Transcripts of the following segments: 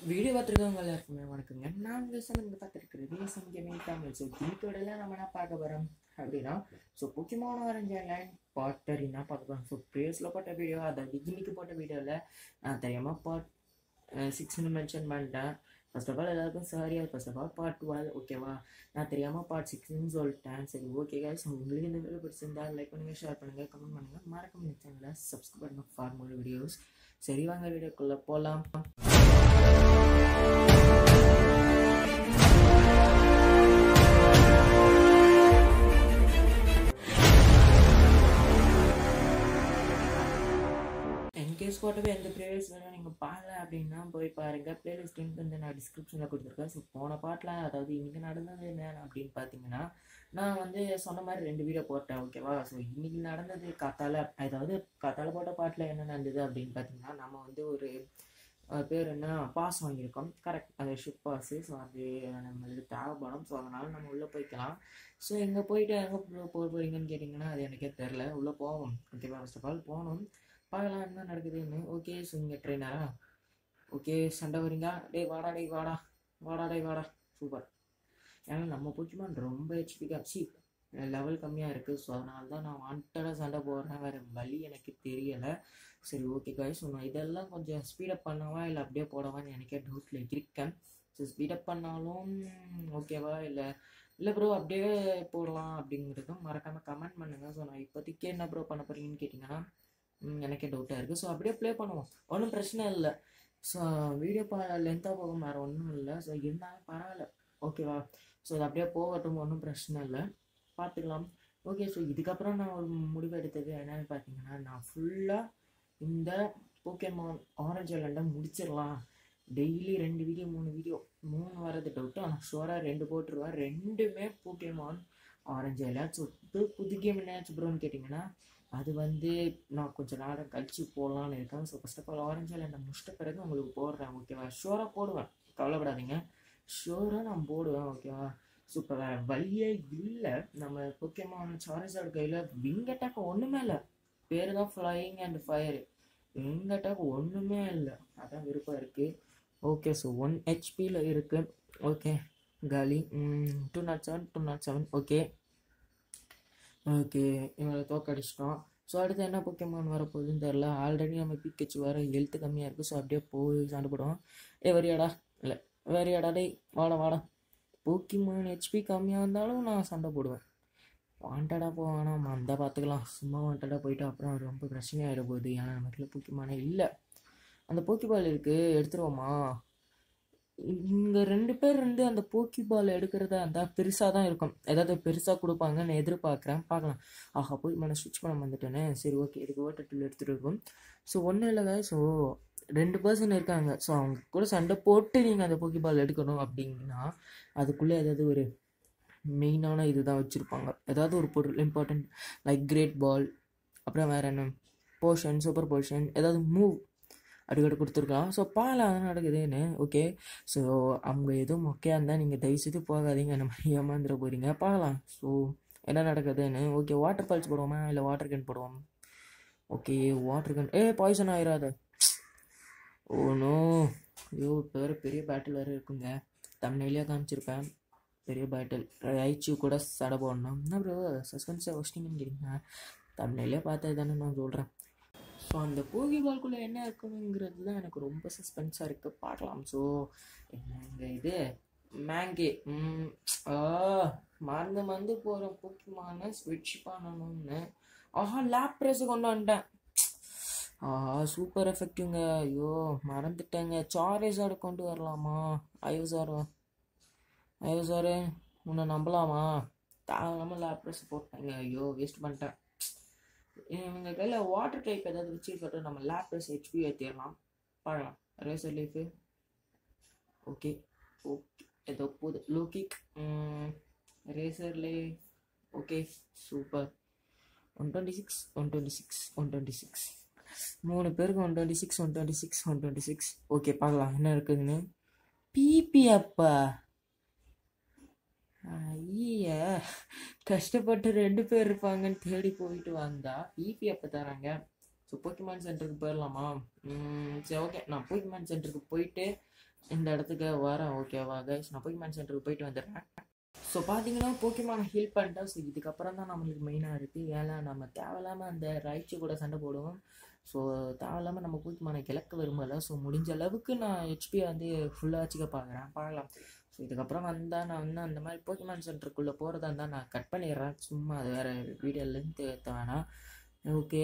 video பார்த்துருக்கவங்க எல்லாருக்குமே வணக்கங்க நான் விசம் இங்கே பார்த்துருக்குறது விசம் கேமிங் தமிழ் ஸோ தீட்டோடல நம்ம என்ன பார்க்க போகிறோம் அப்படின்னா ஸோ முக்கியமான வரைஞ்ச லைன் பாட்டர் என்ன பார்க்க போகிறோம் ஸோ ப்ரீவியஸில் போட்ட வீடியோ அதாவது இன்னைக்கு போட்ட வீடியோவில் நான் தெரியாமல் பார்ட் சிக்ஸ்னு மென்ஷன் பண்ணிட்டேன் ஃபர்ஸ்ட் ஆஃப் ஆல் எல்லாருக்கும் sorry first of all part twelve ஓகேவா நான் தெரியாமல் பார்ட் சிக்ஸ்னு சொல்லிட்டேன் சரி ஓகே guys உங்களுக்கு இந்த வீடியோ பிடிச்சிருந்தா லைக் பண்ணுங்கள் ஷேர் பண்ணுங்கள் கமெண்ட் பண்ணுங்கள் மறக்காம இந்த சேனலை சப்ஸ்கிரைப் பண்ணுங்கள் ஃபார் மோர் வீடியோஸ் சரி வாங்க வீடியோக்குள்ளே போகலாம் இன்கேஸ் போட்டவே எந்த ப்ளேலிஸ்ட் வேணும் நீங்கள் பாடல அப்படின்னா போய் பாருங்கள் பிளேலிஸ்ட் லிங்க் வந்து நான் டிஸ்கிரிப்ஷனில் கொடுத்துருக்கேன் ஸோ போன பாட்டில் அதாவது இன்றைக்கி நடந்தது என்ன அப்படின்னு பார்த்தீங்கன்னா நான் வந்து சொன்ன மாதிரி ரெண்டு வீடியோ போட்டேன் ஓகேவா ஸோ இன்றைக்கி நடந்தது காத்தால அதாவது காத்தால போட்ட பாட்டில் என்ன நடந்தது அப்படின்னு பார்த்தீங்கன்னா நம்ம வந்து ஒரு அஹ், பேர் என்ன பாஸ் வாங்கியிருக்கோம் கரெக்ட் அது ஷிப் பாஸு ஸோ அது நம்மளுக்கு தேவைப்படும் ஸோ அதனால் நம்ம உள்ளே போய்க்கலாம் ஸோ எங்கே போயிட்டு எங்கே போக போகிறீங்கன்னு கேட்டிங்கன்னா அது எனக்கே தெரில உள்ளே போவோம் ஓகேவா ஃபர்ஸ்ட் ஆஃப் ஆல் போகணும் பார்க்கலாம் என்ன நடக்குதுன்னு ஓகே ஸோ இங்கே ட்ரெயினரா ஓகே சண்டை வரீங்க டேய் வாடா டேய் வாடா வாடா டேய் வாடா சூப்பர் ஏன்னா நம்ம போக்கிமான் ரொம்ப ஹெச்பிக்கா சி லெவல் கம்மியாக இருக்குது ஸோ அதனால தான் நான் வாண்டடாக சண்டை போடுறேன் வேறு வழி எனக்கு தெரியலை சரி ஓகே காய் ஸோ நான் இதெல்லாம் கொஞ்சம் ஸ்பீடப் பண்ணவா இல்லை அப்படியே போடவான்னு எனக்கே டவுட்டில் இருக்கேன் ஸோ ஸ்பீடப் பண்ணாலும் ஓகேவா இல்லை இல்லை ப்ரோ அப்படியே போடலாம் அப்படிங்கிறதும் மறக்காமல் கமெண்ட் பண்ணுங்கள் ஸோ நான் இப்போதைக்கு என்ன ப்ரோ பண்ண போகிறீங்கன்னு கேட்டிங்கன்னா ம், எனக்கே டவுட்டாக இருக்குது ஸோ அப்படியே ப்ளே பண்ணுவோம் ஒன்றும் பிரச்சனை இல்லை ஸோ வீடியோ பா லென்த்தாக போகும் வேறு ஒன்றும் இல்லை ஸோ இருந்தாலும் பரவாயில்ல ஓகேவா ஸோ அது அப்படியே போகட்டும் ஒன்றும் பிரச்சனை இல்லை பார்த்துக்கலாம் ஓகே ஸோ இதுக்கப்புறம் நான் ஒரு முடிவு எடுத்தது என்னன்னு பார்த்தீங்கன்னா நான் ஃபுல்லாக இந்த போக்கேமான் ஆரஞ்சு ஐலண்டை முடிச்சிடலாம் டெய்லி ரெண்டு வீடியோ மூணு வீடியோ மூணு வரது டவுட்டு ஆனால் ஷோராக ரெண்டு போட்டுருவேன் ரெண்டுமே போக்கேமான் ஆரஞ்சு ஐலாண்ட் ஸோ இப்போ புது கேம் என்னாச்சு ப்ரோன்னு கேட்டிங்கன்னா அது வந்து நான் கொஞ்சம் நேரம் கழிச்சு போடலான்னு இருக்கேன் so first of all orange ஐலாண்டை முடிச்சிட்ட பிறகு உங்களுக்கு போடுறேன் ஓகேவா ஷோராக போடுவேன் கவலைப்படாதீங்க ஷோராக நான் போடுவேன் ஓகேவா ஸோ இப்போ வேறு வழியே இல்லை நம்ம போக்கேமான் சாரஸோட கையில் விங் அட்டாக் ஒன்றுமே இல்லை பேர் தான் flying and fire wing attack ஒன்றுமே இல்லை அதான் விருப்பம் இருக்குது ஓகே ஸோ ஒன் ஹெச்பியில் இருக்குது ஓகே காலி two nought seven two nought seven okay okay இவங்களை தோக்கடிச்சிட்டோம் ஸோ அடுத்து என்ன பொக்கேமான் வரப்போகுதுன்னு தெரில ஆல்ரெடி நம்ம பிக்கச்சு வர ஹெல்த் கம்மியாக இருக்குது ஸோ அப்படியே போய் சண்டை போடுவோம் ஏ வரியாடா இல்லை வரியாடா டேய் வாடா வாடா போக்கிமான் ஹெச்பி கம்மியாக இருந்தாலும் நான் சண்டை போடுவேன் வாண்டடாக போவானா அந்த பார்த்துக்கலாம் சும்மா வாண்டடாக போயிட்டு அப்புறம் ரொம்ப பிரச்சனையாயிட போகுது ஏன்னா நம்ம வீட்டில் போக்கிமானே இல்லை அந்த போக்கிபால் இருக்குது எடுத்துருவோமா இங்க ரெண்டு பேர் இருந்து அந்த போக்கி பால் எடுக்கிறதா இருந்தால் பெருசாக தான் இருக்கும் ஏதாவது பெருசாக கொடுப்பாங்கன்னு எதிர்பார்க்குறேன் பார்க்கலாம் ஆஹா போய் மன ஸ்விட்ச் பண்ண வந்துட்டேனே சரி ஓகே இதுக்கு ஓட்டர் டூல் எடுத்துகிட்டு இருக்கும் ஸோ ஒன்றும் இல்லைங்க ஸோ ரெண்டு பர்சன் இருக்காங்க ஸோ அவங்க கூட சண்டை போட்டு நீங்கள் அந்த போக்கி பால் எடுக்கணும் அப்படின்னா அதுக்குள்ளே ஏதாவது ஒரு மெயினான இது தான் வச்சுருப்பாங்க ஏதாவது ஒரு பொருள் இம்பார்ட்டன்ட் லைக் கிரேட் பால் அப்புறம் வேறு என்ன போர்ஷன் சூப்பர் போர்ஷன் ஏதாவது மூவ் அடிக்கடி கொடுத்துருக்கலாம் ஸோ பார்க்கலாம் என்ன நடக்குதுன்னு ஓகே ஸோ அவங்க எதுவும் மொக்கையாக இருந்தால் நீங்கள் தயவுசெய்து போகாதீங்க நம்ம ஏமாந்துட போகிறீங்க பார்க்கலாம் ஸோ என்ன நடக்குதுன்னு ஓகே வாட்டர் பல்ஸ் போடுவோமா இல்லை வாட்டர் கேன் போடுவோம் ஓகே வாட்டர் கேன் ஏ பாய்சன் ஆயிராது ஓனோ ஐயோ பேர் பெரிய பேட்டில் வேறு இருக்குங்க தமிழ்லேயே காமிச்சிருப்பேன் பெரிய பேட்டில் ஐச்சு கூட சடை போடணும் என்ன ப்ரோ சஸ்பென்ஸை வச்சிட்டிங்கன்னு கேட்டிங்கன்னா தமிழ்லேயே பார்த்தது தானே நான் சொல்கிறேன் ஸோ அந்த போகி பால்குள்ளே என்ன இருக்கணுங்கிறது தான் எனக்கு ரொம்ப சஸ்பென்ஸாக இருக்குது பார்க்கலாம் ஸோ என்னங்க இது மேங்கே ம், ஆ மறந்து மறந்து போகிற போக்கிமான ஸ்விட்ச் பண்ணணும்னு ஆஹா லேப் ப்ரெஸ் கொண்டு வந்துட்டேன் ஆஹா சூப்பர் எஃபெக்ட்டுங்க ஐயோ மறந்துட்டேங்க சாரேஸாடு கொண்டு வரலாமா ஐயோ சார் ஐயோ சார் உன்னை நம்பலாமா தேவையில்லாமல் லேப் ப்ரெஸ் போட்டாங்க ஐயோ வேஸ்ட் பண்ணிட்டேன் இவங்க கையில் வாட்டர் டைப் ஏதாவது வச்சுருக்கட்டும் நம்ம லேப்டஸ் ஹெச்பி ஏற்றிடலாம் பார்க்கலாம் ரேசர் லீஃபு ஓகே ஓகே ஏதோ போகுது லூகிக் razor leaf okay super one twenty six one twenty six one twenty six மூணு பேருக்கு one twenty six one twenty six one twenty six okay பார்க்கலாம் என்ன இருக்குதுன்னு பிபி அப்பா ஐய கஷ்டப்பட்டு ரெண்டு பேர் இருப்பாங்கன்னு தேடி போயிட்டு வந்தா பிபி அப்போ தராங்க ஸோ போக்கிமான் சென்டருக்கு போயிடலாமா ம், சரி ஓகே நான் போக்கிமான் சென்டருக்கு போயிட்டு இந்த இடத்துக்கு வரேன் ஓகேவா கைஸ் நான் போக்கிமான் சென்டருக்கு போயிட்டு வந்துடுறேன் ஸோ பார்த்தீங்கன்னா போக்கிமான் ஹீல் பண்ணிட்டா ஸோ இதுக்கப்புறம் தான் நம்மளுக்கு மெயினாக இருக்குது ஏன்னா நம்ம தேவையில்லாமல் அந்த ரைட்ஸு கூட சண்டை போடுவோம் ஸோ தேவையில்லாமல் நம்ம போக்கிமானை கிழக்க விரும்பலை ஸோ முடிஞ்ச அளவுக்கு நான் ஹெச்பியை வந்து ஃபுல்லாக வச்சுக்க பார்க்குறேன் பார்க்கலாம் ஸோ இதுக்கப்புறம் வந்தால் நான் வந்து அந்த மாதிரி போக்கிமான் சென்டருக்குள்ளே போகிறதா இருந்தால் நான் கட் பண்ணிடுறேன் சும்மா அது வேறு வீடியோலேருந்து எடுத்த வேணாம் ஓகே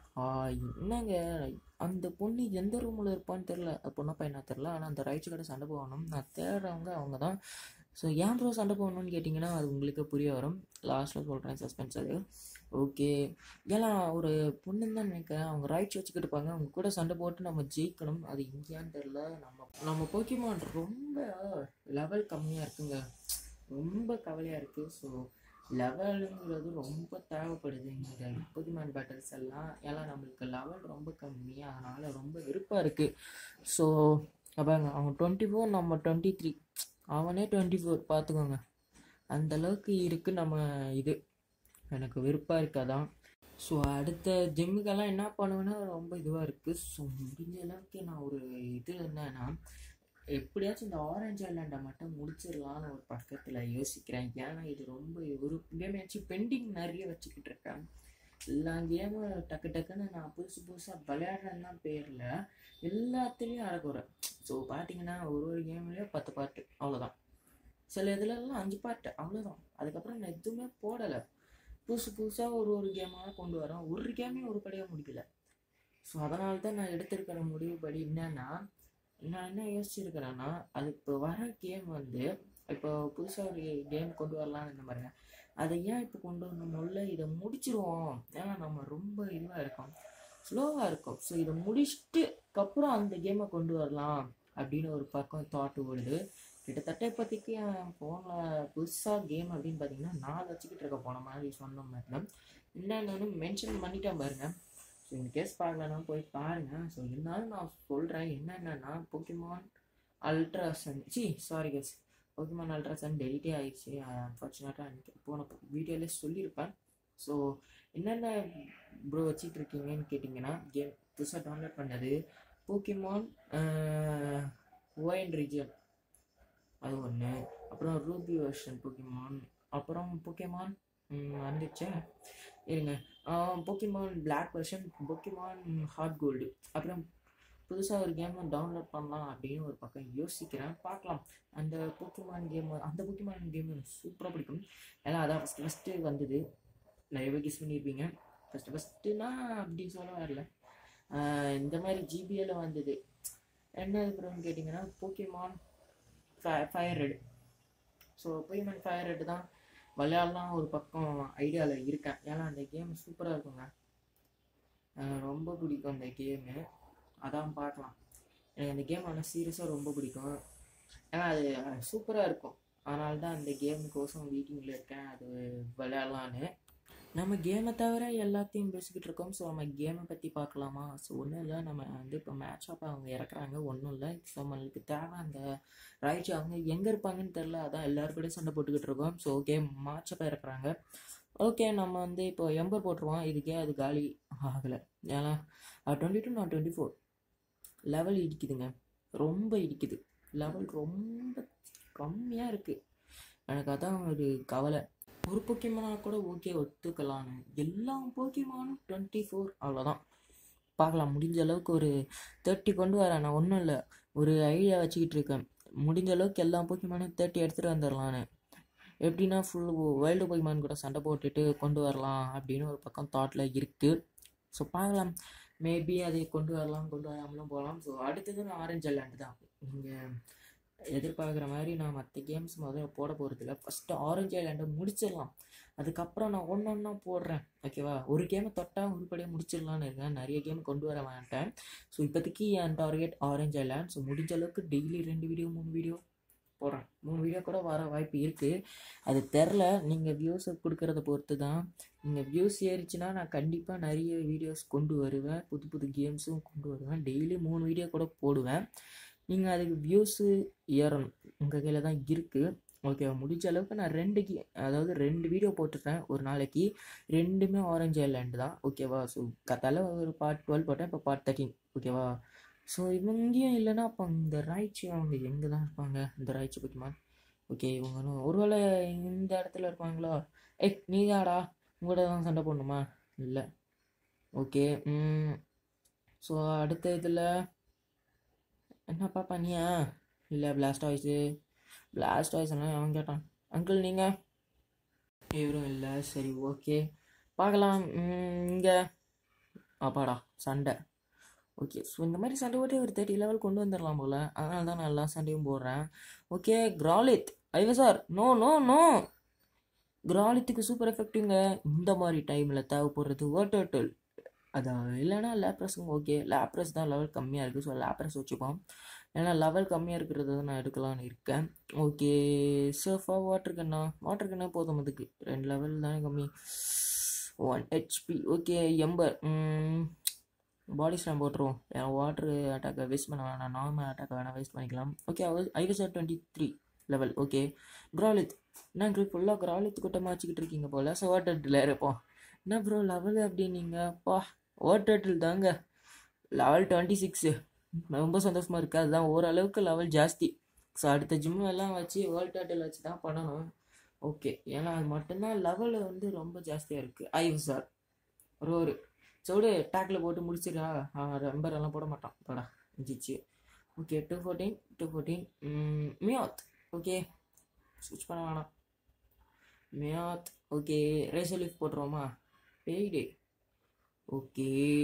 என்னங்க அந்த பொண்ணு எந்த ரூமில் இருப்பான்னு தெரில அது பொண்ணா பையனா தெரில ஆனால் அந்த ரைட்ஸ் கடை சண்டை போகணும் நான் தேடுறவங்க அவங்க தான் ஸோ ஏன் ப்ரோ சண்டை போகணும்னு கேட்டிங்கன்னா அது உங்களுக்கு புரிய வரும் லாஸ்ட்டில் சொல்கிறேன் சஸ்பென்ஸ் அது ஓகே ஏன்னா ஒரு பொண்ணுன்னு தான் நினைக்கிறேன் அவங்க ரைட்ஸ் வச்சுக்கிட்டு இருப்பாங்க அவங்க கூட சண்டை போட்டு நம்ம ஜெயிக்கணும் அது இங்கேயான்னு தெரில நம்ம நம்ம போக்கிமான் ரொம்ப லெவல் கம்மியாக இருக்குங்க ரொம்ப கவலையாக இருக்குது ஸோ லெவலுங்கிறது ரொம்ப தேவைப்படுது இந்த போக்கிமான் பேட்டல்ஸ் எல்லாம் ஏன்னா நம்மளுக்கு லெவல் ரொம்ப கம்மி அதனால் ரொம்ப விருப்பம் இருக்குது ஸோ அப்பாங்க அவன் டுவெண்ட்டி ஃபோர் நம்ம டுவெண்ட்டி த்ரீ அவனே டுவெண்ட்டி ஃபோர் பார்த்துக்கோங்க அந்த அளவுக்கு இருக்குது நம்ம இது எனக்கு விருப்பம் இருக்காதான் ஸோ அடுத்த ஜிம்முக்கெல்லாம் என்ன பண்ணுவேன்னா ரொம்ப இதுவாக இருக்குது ஸோ முடிஞ்ச அளவுக்கு நான் ஒரு இது என்னன்னா எப்படியாச்சும் இந்த ஆரஞ்சு ஐலாண்டை மட்டும் முடிச்சிடலான்னு ஒரு பக்கத்தில் யோசிக்கிறேன் ஏன்னா இது ரொம்ப ஒரு கேமையாச்சும் பெண்டிங் நிறைய வச்சுக்கிட்டு இருக்கேன் எல்லா கேமும் டக்கு டக்குன்னு நான் புதுசு புதுசாக விளையாடுறேன்னு தான் பேரில் எல்லாத்துலேயும் அழகுறேன் ஸோ பார்த்தீங்கன்னா ஒரு ஒரு கேம்லேயும் பத்து பாட்டு அவ்வளோதான் சில இதுலலாம் அஞ்சு பாட்டு அவ்வளோதான் அதுக்கப்புறம் நான் எதுவுமே போடலை புதுசு புதுசாக ஒரு ஒரு கேமாக கொண்டு வரேன் ஒரு கேமையும் ஒரு படியாக முடிக்கல ஸோ அதனால தான் நான் எடுத்திருக்கிற முடிவுபடி என்னன்னா நான் என்ன யோசிச்சிருக்கிறேன்னா அது இப்போ வர கேம் வந்து இப்போ புதுசாக ஒரு கேம் கொண்டு வரலான்னு இந்த மாதிரிங்க அதை ஏன் இப்போ கொண்டு வரணும்ல இதை முடிச்சிருவோம் ஏன்னா நம்ம ரொம்ப இதுவாக இருக்கோம் ஸ்லோவாக இருக்கும் ஸோ இதை முடிச்சுட்டு அப்புறம் அந்த கேமை கொண்டு வரலாம் அப்படின்னு ஒரு பக்கம் தாட் ஓடுது கிட்டத்தட்ட இப்போதைக்கு என் ஃபோனில் புதுசாக கேம் அப்படின்னு பார்த்தீங்கன்னா நாலு வச்சுக்கிட்டு இருக்க போன மாதிரி சொன்ன மாதிரி தான் என்னென்னு மென்ஷன் பண்ணிட்டேன் பாருங்க ஸோ இந்த கேஸ் பார்க்கலன்னா போய் பாருங்கள் ஸோ இருந்தாலும் நான் சொல்கிறேன் என்னென்னா போக்கிமான் அல்ட்ராசன் சி சாரி கேஸ் போக்கிமான் அல்ட்ராசன் டெலிட்டே ஆயிடுச்சு அன்ஃபார்ச்சுனேட்டாக எனக்கு போன வீடியோலேயே சொல்லியிருப்பேன் ஸோ என்னென்ன ப்ரோ வச்சிட்டு இருக்கீங்கன்னு கேட்டிங்கன்னா கேம் புதுசாக டவுன்லோட் பண்ணது போக்கிமான் ஓஎன் ரீஜன் அது ஒன்று அப்புறம் ரூபி வெர்ஷன் போக்கிமான் அப்புறம் போக்கிமான் வந்துச்சு இருங்க Pokemon Black version Pokemon Heart Gold அப்புறம் புதுசாக ஒரு கேம் டவுன்லோட் பண்ணலாம் அப்படின்னு ஒரு பக்கம் யோசிக்கிறேன் பார்க்கலாம் அந்த போக்கிமான் கேம் அந்த போக்கிமான் கேம் எனக்கு சூப்பராக பிடிக்கும் ஏன்னா அதான் ஃபஸ்ட்டு ஃபஸ்ட்டு வந்தது நிறைய பேர் கிஸ் பண்ணியிருப்பீங்க ஃபஸ்ட்டு ஃபஸ்ட்டுனா அப்படி சொல்ல வரல இந்த மாதிரி ஜிபியில் வந்தது என்ன அப்புறம்னு கேட்டிங்கன்னா Pokemon Fire Red so Pokemon Fire Red தான் விளையாடலாம் ஒரு பக்கம் ஐடியாவில் இருக்கேன் ஏன்னா அந்த கேம் சூப்பராக இருக்குங்க ரொம்ப பிடிக்கும் அந்த கேமு அதான் பார்க்கலாம் எனக்கு அந்த கேம் ஆனால் சீரியஸாக ரொம்ப பிடிக்கும் ஏன்னா அது சூப்பராக இருக்கும் அதனால தான் அந்த கேமுக்கோசம் வெயிட்டிங்கில் இருக்கேன் அது விளையாடலான்னு நம்ம கேமை தவிர எல்லாத்தையும் பேசிக்கிட்டு இருக்கோம் ஸோ நம்ம கேமை பற்றி பார்க்கலாமா ஸோ ஒன்றும் இல்லை நம்ம வந்து இப்போ மேட்ச் ஆப் அவங்க இறக்குறாங்க ஒன்றும் இல்லை ஸோ நம்மளுக்கு தேவை அந்த ரைட்ஸ் அவங்க எங்கே இருப்பாங்கன்னு தெரில அதான் எல்லாரும் கூட சண்டை போட்டுக்கிட்டு இருக்கோம் ஸோ கேம் மேட்ச் ஆப்பாக இறக்குறாங்க ஓகே நம்ம வந்து இப்போ எம்பர் போட்டுருவோம் இதுக்கே அது காலி ஆகலை ஏன்னா டுவெண்ட்டி டூ நான் டுவெண்ட்டி ஃபோர் லெவல் இடிக்குதுங்க ரொம்ப இடிக்குது லெவல் ரொம்ப கம்மியாக இருக்குது எனக்கு அதான் ஒரு கவலை ஒரு போக்கியமானா கூட ஓகே ஒத்துக்கலான்னு எல்லா போக்கியமானும் டுவெண்ட்டி ஃபோர் அவ்வளோதான் பார்க்கலாம் முடிஞ்ச அளவுக்கு ஒரு தேர்ட்டி கொண்டு வரேன் நான் ஒன்றும் இல்லை ஒரு ஐடியா வச்சுக்கிட்டு இருக்கேன் முடிஞ்ச அளவுக்கு எல்லா போக்கியமானும் தேர்ட்டி எடுத்துகிட்டு வந்துடலான்னு எப்படின்னா ஃபுல் வைல்டு போக்கிமான் கூட சண்டை போட்டுட்டு கொண்டு வரலாம் அப்படின்னு ஒரு பக்கம் தாட்டில் இருக்குது ஸோ பார்க்கலாம் மேபி அதை கொண்டு வரலாம் கொண்டு வராமலும் போகலாம் ஸோ அடுத்தது நான் ஆரஞ்சு ஐலாண்டு தான் நீங்கள் எதிர்பார்க்குற மாதிரி நான் மற்ற கேம்ஸ் முதல்ல போட போகிறதில்ல ஃபஸ்ட்டு ஆரஞ்சு ஐலாண்டை முடிச்சிடலாம் அதுக்கப்புறம் நான் ஒன்று ஒன்றா போடுறேன் ஓகேவா ஒரு கேமை தொட்டால் உருப்படியாக முடிச்சிடலான்னு இருக்கேன் நிறைய கேம் கொண்டு வர மாட்டேன் ஸோ இப்போதைக்கு என் டார்கெட் ஆரஞ்சு ஐலாண்ட் ஸோ முடிஞ்ச அளவுக்கு டெய்லி ரெண்டு வீடியோ மூணு வீடியோ போடுறேன் மூணு வீடியோ கூட வர வாய்ப்பு இருக்குது அது தெரில நீங்கள் வியூஸை கொடுக்குறத பொறுத்து தான் நீங்கள் வியூஸ் ஏறிச்சுன்னா நான் கண்டிப்பாக நிறைய வீடியோஸ் கொண்டு வருவேன் புது புது கேம்ஸும் கொண்டு வருவேன் டெய்லி மூணு வீடியோ கூட போடுவேன் நீங்கள் அதுக்கு வியூஸு ஏறணும் உங்கள் கையில் தான் இருக்குது ஓகேவா முடிஞ்ச அளவுக்கு நான் ரெண்டு கே அதாவது ரெண்டு வீடியோ போட்டுருக்கேன் ஒரு நாளைக்கு ரெண்டுமே ஆரஞ்சு ஐலாண்டு தான் ஓகேவா ஸோ கத்தால ஒரு பார்ட் டுவெல் போட்டேன் இப்போ பார்ட் தேர்ட்டின் ஓகேவா ஸோ இவங்கேயும் இல்லைன்னா அப்போ இந்த ராய்ச்சி அவங்க எங்கே தான் இருப்பாங்க இந்த ராய்ச்சி பொக்கிமான் ஓகே இவங்களும் ஒருவேளை இந்த இடத்துல இருப்பாங்களோ ஏய் நீதாடா உங்கள்கிட்ட தான் சண்டை போடணுமா இல்லை ஓகே ஸோ அடுத்த இதில் என்னப்பா பண்ணியா இல்லை பிளாஸ்ட் வாய்ஸு பிளாஸ்ட் வாய்ஸ் எல்லாம் அவன் கேட்டான் அங்கிள் நீங்கள் இவரும் இல்லை சரி ஓகே பார்க்கலாம் இங்கே அப்பாடா சண்டை ஓகே ஸோ இந்த மாதிரி சண்டை போட்டு ஒரு தேர்ட்டி லெவல் கொண்டு வந்துடலாம் போல் அதனால தான் நான் எல்லா சண்டையும் போடுறேன் okay Growlithe Ivysaur no no no கிராலித்துக்கு சூப்பர் எஃபெக்ட்டுங்க இந்த மாதிரி டைமில் தேவைப்படுறது வாட்டர் அதான் இல்லைன்னா லேப்ரஸும் ஓகே லேப்ரஸ் தான் லெவல் கம்மியாக இருக்குது ஸோ லேப்ரஸ் வச்சுப்போம் ஏன்னா லெவல் கம்மியாக இருக்கிறத தான் நான் எடுக்கலாம்னு இருக்கேன் ஓகே சர்ஃபா வாட்டர் கண்ணா வாட்டர் கண்ணா போதும் அதுக்கு ரெண்டு லெவல் தானே கம்மி one HP okay ember body slam போட்டுருவோம் ஏன்னா வாட்ரு அட்டாக்கை வேஸ்ட் பண்ண வேணாம் நார்மல் அட்டாக்கை வேணால் வேஸ்ட் பண்ணிக்கலாம் okay Ivysaur twenty three level okay Growlithe என்ன க்ரூப் ஃபுல்லாக கிராலித் கூட்டமாக வச்சுக்கிட்டு இருக்கீங்க போல் ஸோ வாட்டர் இருப்போம் என்ன ப்ரோ லெவல் அப்படின்னீங்க பா வாட்டர் தாங்க லெவல் டுவெண்ட்டி சிக்ஸு ரொம்ப சந்தோஷமாக இருக்குது அதுதான் ஓரளவுக்கு லெவல் ஜாஸ்தி ஸோ அடுத்த ஜிம் எல்லாம் வச்சு வேர்ல்ட் டைட்டில் வச்சு தான் பண்ணணும் ஓகே ஏன்னா அது மட்டும்தான் லெவல் வந்து ரொம்ப ஜாஸ்தியாக இருக்குது ஐவ் சார் ரோரு சோடு டேக்கில் போட்டு முடிச்சிடா நம்பர் எல்லாம் போட மாட்டான் படா ஜிச்சு okay two fourteen two fourteen Meowth okay ஸ்விட்ச் பண்ண வேணாம் மியாத் ஓகே ரேசலிஃப் போட்டுருவோமா பெய்டு ஓகே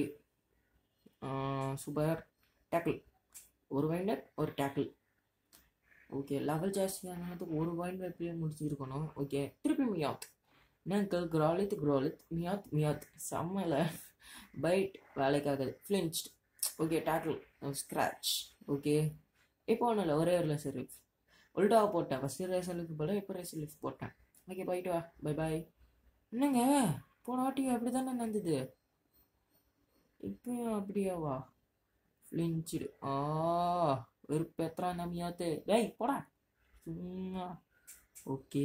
சூப்பர் டேக்கிள் ஒரு வைண்டர் ஒரு டேக்கிள் ஓகே லெவல் ஜாஸ்தியானதுக்கு ஒரு வைண்ட் வைப்லேயே முடிச்சிருக்கணும் ஓகே திருப்பி மியாத் எனக்கு கிராலித் கிராலித் மியாத் மியாத் செம்மல பைட் வேலைக்காகுது flinched okay tackle scratch okay இப்போ ஒன்றும் இல்லை ஒரே ஒரு லெசர் லிஃப்ட் உல்டாவை போட்டேன் ஃபஸ்ட்டு ரேசர் லிஃப்ட் போல இப்போ ரேசர் லிஃப்ட் போட்டேன் ஓகே போயிட்டு வா பை பாய் என்னங்க போன வாட்டி அப்படி தானே நடந்தது இப்பயும் அப்படியாவா ஃப்ளின்ச்சுடு ஆ வெறுப்பேத்ரா நமியாத்து டேய் போடா சும்மா okay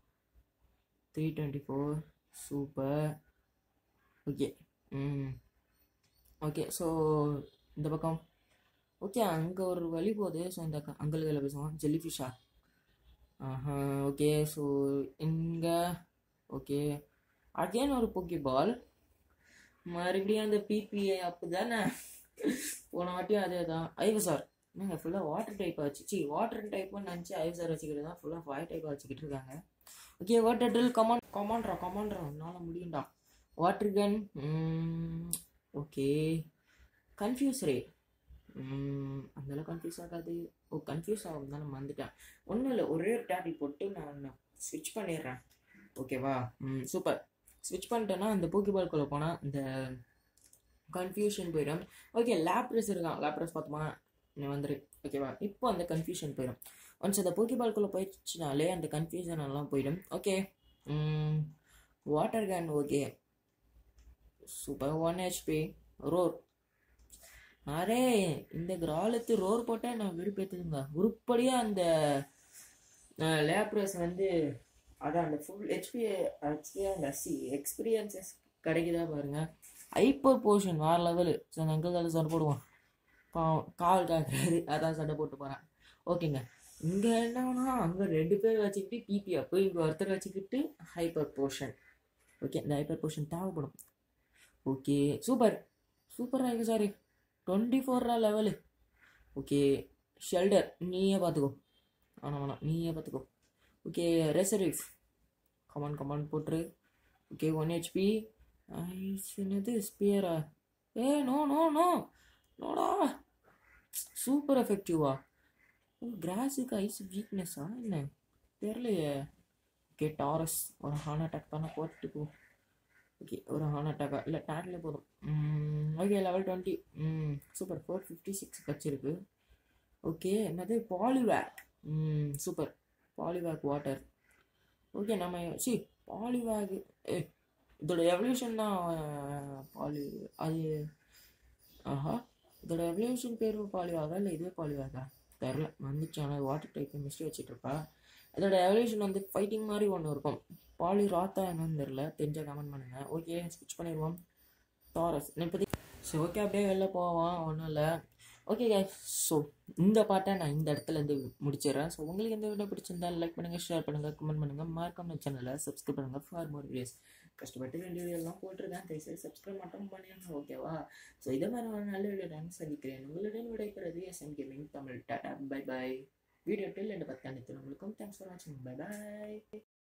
three twenty four super okay hmm okay so இந்த பக்கம் ஓகே அங்கே ஒரு வழி போகுது ஸோ இந்த அங்கல்களை பேசுவோம் ஜெல்லி ஃபிஷ்ஷா ஆஹா ஓகே ஸோ இங்கே ஓகே அகேன் ஒரு பொக்கி பால் மறுபடியும் அந்த பிபிஏ அப்பு தானே போன வாட்டியும் அதே தான் ஐவ சார் என்னங்க ஃபுல்லாக வாட்டர் டைப் ஆச்சு சி வாட்டர் டைப்புன்னு நினச்சி ஐவ சார் வச்சுக்கிட்டு தான் ஃபுல்லாக ஃபைவ் டைப் வச்சுக்கிட்டு இருக்காங்க ஓகே வாட்டர் ட்ரில் கமான் கமான்ட்ரா கமான்ட்ரா என்னால் முடியும்டா water gun okay confuse ray அந்தளவு கன்ஃபியூஸ் ஆகாது ஓ கன்ஃபியூஸ் ஆகும் தான் நான் வந்துட்டேன் ஒன்றும் இல்லை ஒரே ஒரு டேட்டில் போட்டு நான் ஸ்விட்ச் பண்ணிடுறேன் ஓகேவா ம் சூப்பர் ஸ்விட்ச் பண்ணிட்டேன்னா அந்த போக்கி பால்குள்ளே போனால் இந்த கன்ஃபியூஷன் போயிடும் ஓகே லேப்ரஸ் இருக்கான் லேப்ரஸ் பார்த்தோமா நீ வந்துரு ஓகேவா இப்போ அந்த கன்ஃபியூஷன் போயிடும் ஒன்ஸ் அந்த போக்கி பால்குள்ளே போயிடுச்சுனாலே அந்த கன்ஃபியூஷன் எல்லாம் போயிடும் okay water can okay super one HP roar அரே இந்த கிராலத்து ரோர் போட்டால் நான் விருப்பத்துங்க உருப்படியாக அந்த லேப்ரஸ் வந்து அதான் அந்த ஃபுல் ஹெச்பி ஆக்சுவலி அந்த சி எக்ஸ்பீரியன்சஸ் கிடைக்குதா பாருங்க ஹைப்பர் போர்ஷன் வேறு லெவலு ஸோ அந்த அங்கிள் கால சண்டை போடுவான் பாவம் கால் காக்குறாரு அதான் சண்டை போட்டு போகிறேன் ஓகேங்க இங்கே என்னன்னா அங்கே ரெண்டு பேர் வச்சுக்கிட்டு பிபி அப்போ இங்கே ஒருத்தர் வச்சுக்கிட்டு ஹைப்பர் போர்ஷன் ஓகே இந்த ஹைப்பர் போர்ஷன் தேவைப்படும் ஓகே சூப்பர் சூப்பராக இருக்கு சாரி டுவெண்ட்டி ஃபோர்ரா லெவலு ஓகே ஷெல்டர் நீயே பார்த்துக்கோ வேணாம் வேணாம் நீயே பார்த்துக்கோ ஓகே ரெசரிஃப் கமான் கமான் போட்டுரு ஓகே ஒன் ஹெச்பி ஐஸ் என்னது ஸ்பியரா ஏ நோ நோ நோ நோடா சூப்பர் எஃபெக்டிவா கிராஸுக்கு ஐஸ் வீக்னஸா என்ன தெரிலையே ஓகே டாரஸ் ஒரு ஹார்ன் அட்டாக் தானே போட்டு போ ஓகே ஒரு ஹார்ன் அட்டாக்கா இல்லை டேக்லேயே போதும் okay level twenty hmm super four fifty six வச்சிருக்கு ஓகே என்னது Poliwag hmm super Poliwag water okay நம்ம சி பாலிவேக் ஏ இதோட எவல்யூஷன் தான் பாலி அது ஆஹா இதோட எவல்யூஷன் பேர் பாலிவாகா இல்லை இதுவே பாலிவாகா தெரில வந்துச்சு ஆனால் வாட்டர் டைப் மிஸ்டேக் வச்சுட்ருப்பா அதோட எவல்யூஷன் வந்து ஃபைட்டிங் மாதிரி ஒன்று இருக்கும் பாலி ராத்தா என்னன்னு தெரில தெரிஞ்சால் கமெண்ட் பண்ணுங்கள் ஓகே ஸ்விட்ச் பண்ணிடுவோம் டாரஸ் இப்போதைக்கு சரி ஓகே அப்படியே வெளில போவான் ஒன்றும் இல்லை ஓகே ஸோ இந்த பாட்டை நான் இந்த இடத்துல இருந்து முடிச்சிடுறேன் ஸோ உங்களுக்கு இந்த வீடியோ பிடிச்சிருந்தா லைக் பண்ணுங்கள் ஷேர் பண்ணுங்கள் கமெண்ட் பண்ணுங்கள் மறக்காம சேனலை சப்ஸ்கிரைப் பண்ணுங்கள் ஃபார் மோர் வீடியோஸ் கஷ்டப்பட்டு ரெண்டு வீடியோ எல்லாம் போட்டிருக்கேன் தயவுசெய்து சப்ஸ்கிரைப் மட்டும் பண்ணிடுங்க ஓகேவா ஸோ இதே மாதிரி ஒரு நல்ல வீடியோ நான் சந்திக்கிறேன் உங்களுடன் விடைபெறுவது எஸ்எம் கேமிங் தமிழ் டாடா பை பை வீடியோ டில் ரெண்டு பத்து அனைத்து நம்மளுக்கும் தேங்க்ஸ் ஃபார் வாட்சிங் பை பை